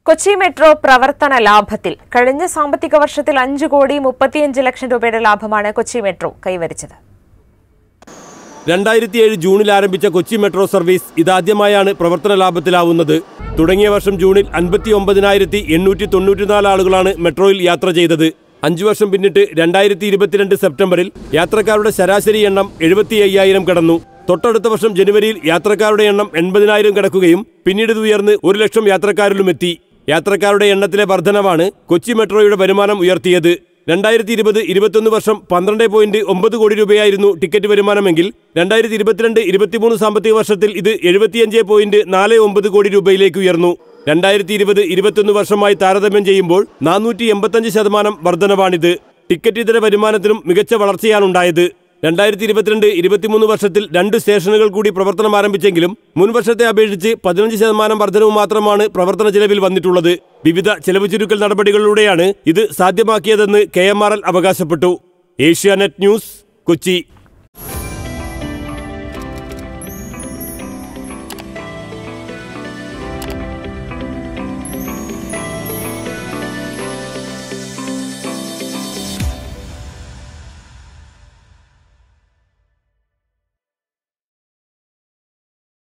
Kochi metro പ്രവർത്തന ലാഭത്തിൽ കഴിഞ്ഞ സാമ്പത്തിക വർഷത്തിൽ അഞ്ച് കോടി മുപ്പത്തിയഞ്ച് ലക്ഷം രൂപയുടെ ലാഭമാണ് കൊച്ചി മെട്രോ കൈവരിച്ചത് രണ്ടായിരത്തി ഏഴ് ജൂണിൽ ആരംഭിച്ച കൊച്ചി മെട്രോ സർവീസ് ഇതാദ്യമായാണ് പ്രവർത്തന ലാഭത്തിലാവുന്നത് തുടങ്ങിയ വർഷം ജൂണിൽ അൻപത്തി ഒമ്പതിനായിരത്തി എണ്ണൂറ്റി തൊണ്ണൂറ്റിനാല് ആളുകളാണ് മെട്രോയിൽ യാത്ര ചെയ്തത് അഞ്ചു വർഷം പിന്നിട്ട് രണ്ടായിരത്തി ഇരുപത്തിരണ്ട് സെപ്റ്റംബറിൽ യാത്രക്കാരുടെ ശരാശരി എണ്ണം എഴുപത്തി അയ്യായിരം കടന്നു തൊട്ടടുത്ത വർഷം ജനുവരിയിൽ യാത്രക്കാരുടെ എണ്ണം എൺപതിനായിരം കടക്കുകയും പിന്നീട് ഇത് ഉയർന്ന് ഒരു ലക്ഷം യാത്രക്കാരിലുമെത്തി യാത്രക്കാരുടെ എണ്ണത്തിലെ വർധനവാണ് കൊച്ചി മെട്രോയുടെ വരുമാനം ഉയർത്തിയത് രണ്ടായിരത്തി ഇരുപത് ഇരുപത്തൊന്ന് വർഷം പന്ത്രണ്ട് പോയിന്റ് ഒമ്പത് കോടി രൂപയായിരുന്നു ടിക്കറ്റ് വരുമാനമെങ്കിൽ രണ്ടായിരത്തി ഇരുപത്തിരണ്ട് ഇരുപത്തിമൂന്ന് സാമ്പത്തിക വർഷത്തിൽ ഇത് എഴുപത്തിയഞ്ച് പോയിന്റ് നാല് ഒമ്പത് കോടി രൂപയിലേക്ക് ഉയർന്നു രണ്ടായിരത്തി ഇരുപത് ഇരുപത്തൊന്ന് വർഷമായി താരതമ്യം ചെയ്യുമ്പോൾ നാനൂറ്റി എൺപത്തഞ്ച് ശതമാനം വർധനവാണിത് ടിക്കറ്റ് ഇതര വരുമാനത്തിനും മികച്ച വളർച്ചയാണുണ്ടായത് രണ്ടായിരത്തി ഇരുപത്തിരണ്ട് ഇരുപത്തിമൂന്ന് വർഷത്തിൽ രണ്ട് സ്റ്റേഷനുകൾ കൂടി പ്രവർത്തനം ആരംഭിച്ചെങ്കിലും മുൻ വർഷത്തെ അപേക്ഷിച്ച് പതിനഞ്ച് ശതമാനം വർധനവ് മാത്രമാണ് പ്രവർത്തന ചെലവിൽ വന്നിട്ടുള്ളത് വിവിധ ചെലവ് ചുരുക്കൽ നടപടികളിലൂടെയാണ് ഇത് സാധ്യമാക്കിയതെന്ന് കെ എം ആർ എൽ അവകാശപ്പെട്ടു ഏഷ്യാനെറ്റ് ന്യൂസ് കൊച്ചി